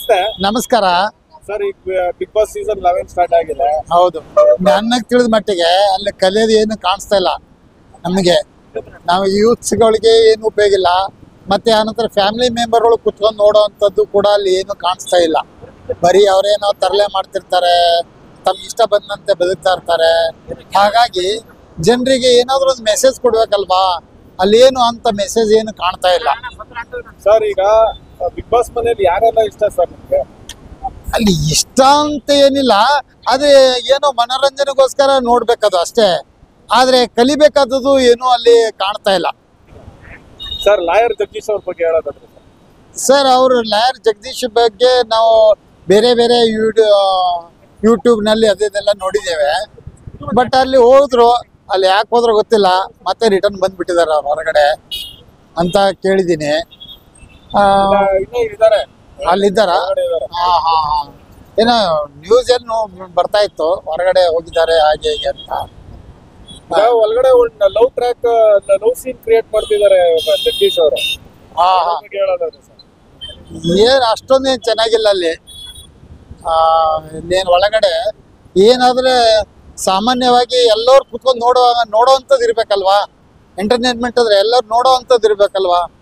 ನಮಸ್ತೆ ನಮಸ್ಕಾರ ಸರ್ ಈಗ Bigg Boss season eleven start ಆಗಿದೆ ಹೌದು ನನಗೆ ತಿಳಿದ ಮಟ್ಟಿಗೆ ಅಲ್ಲಿ ಕಲಿಯೋದು ಏನು ಕಾಣಿಸ್ತಾ ಇಲ್ಲ ನಮಗೆ ನಾವು ಯೂತ್ಸ್ಗಳಿಗೆ ಏನು ಉಪಯೋಗ ಇಲ್ಲ ಮತ್ತೆ ಆನಂತರ ಫ್ಯಾಮಿಲಿ ಮೆಂಬರ್ಗಳು ಕುತ್ಕೊಂಡು ನೋಡೋ ಅಂಥದ್ದು ಕೂಡ ಅಲ್ಲಿ ಏನು ಕಾಣಿಸ್ತಾ ಇಲ್ಲ ಬರೀ ಅವರೇನೋ ತರಲೆ ಮಾಡ್ತಿರ್ತಾರೆ ತಮ್ಮ ಇಷ್ಟ ಬಂದಂತೆ ಬದುಕ್ತಾ ಇರ್ತಾರೆ ಹಾಗಾಗಿ ಜನರಿಗೆ ಏನಾದರೂ ಒಂದು ಮೆಸೇಜ್ ಕೊಡ್ಬೇಕಲ್ವಾ ಅಲ್ಲಿ ಏನು ಅಂತ ಮೆಸೇಜ್ ಏನು ಕಾಣ್ತಾ ಇಲ್ಲ ಸರ್ ಈಗ ಬಿಗ್ ಬಾಸ್ ಮನೇಲಿ ಯಾರೆಲ್ಲ ಇಷ್ಟ ಸರ್ ನಿಮ್ಗೆ ಅಲ್ಲಿ ಇಷ್ಟ ಅಂತ ಏನಿಲ್ಲ ಆದ್ರೆ ಏನೋ ಮನೋರಂಜನೆಗೋಸ್ಕರ ನೋಡ್ಬೇಕದು ಅಷ್ಟೇ ಆದ್ರೆ ಕಲಿಬೇಕಾದದ್ದು ಏನು ಅಲ್ಲಿ ಕಾಣ್ತಾ ಇಲ್ಲ ಸರ್ ಲಾಯರ್ ಜಗದೀಶ್ ಅವ್ರ ಬಗ್ಗೆ ಹೇಳೋದಾದ್ರೆ ಸರ್ ಸರ್ ಅವರು ಲಾಯರ್ ಜಗದೀಶ್ ಬಗ್ಗೆ ನಾವು ಬೇರೆ ಬೇರೆ ಯೂಟ್ಯೂಬ್ನಲ್ಲಿ ಅದನ್ನೆಲ್ಲ ನೋಡಿದ್ದೇವೆ ಬಟ್ ಅಲ್ಲಿ ಹೋದ್ರು ಅಲ್ಲಿ ಯಾಕೆ ಹೋದ್ರು ಗೊತ್ತಿಲ್ಲ ಮತ್ತೆ ರಿಟರ್ನ್ ಬಂದ್ಬಿಟ್ಟಿದ್ದಾರೆ ಅವ್ರು ಹೊರಗಡೆ ಅಂತ ಕೇಳಿದ್ದೀನಿ ಆ, ಇನ್ನೂ ಇದಾರೆ ಅಲ್ಲಿದ್ದಾರಾ ಹೊರಗಡೆ ಇದಾರೆ. ಹಾ ಹಾ ಹಾ ಏನೋ ನ್ಯೂಸ್ ಏನು ಬರ್ತಾ ಇತ್ತು ಹೊರಗಡೆ ಹೋಗಿದ್ದಾರೆ ಹಾಗೆ ಹೀಗೆ ಅಂತ ಈಗ ಒಳಗಡೆ ಒಂದು love track love scene create ಮಾಡ್ತಿದ್ದಾರೆ ಜಗದೀಶ್ ಅವರು ಹಾ ಹಾ ಬಗ್ಗೆ ಹೇಳೋದಾದ್ರೆ ಸರ್ ಏನ್ ಅಷ್ಟೊಂದೇನ್ ಚೆನ್ನಾಗಿಲ್ಲ ಅಲ್ಲಿ ಆ ಇನ್ನೇನ್ ಒಳಗಡೆ ಏನಾದ್ರೆ ಸಾಮಾನ್ಯವಾಗಿ ಎಲ್ಲರೂ ಕುತ್ಕೊಂಡು ನೋಡುವಾಗ ನೋಡೋ ಅಂಥದ್ದು ಇರ್ಬೇಕಲ್ವಾ ಎಂಟರ್ಟೈನ್ಮೆಂಟ್ ಅಂದ್ರೆ ಎಲ್ಲರೂ ನೋಡೋ ಅಂಥದ್ದು ಇರ್ಬೇಕಲ್ವಾ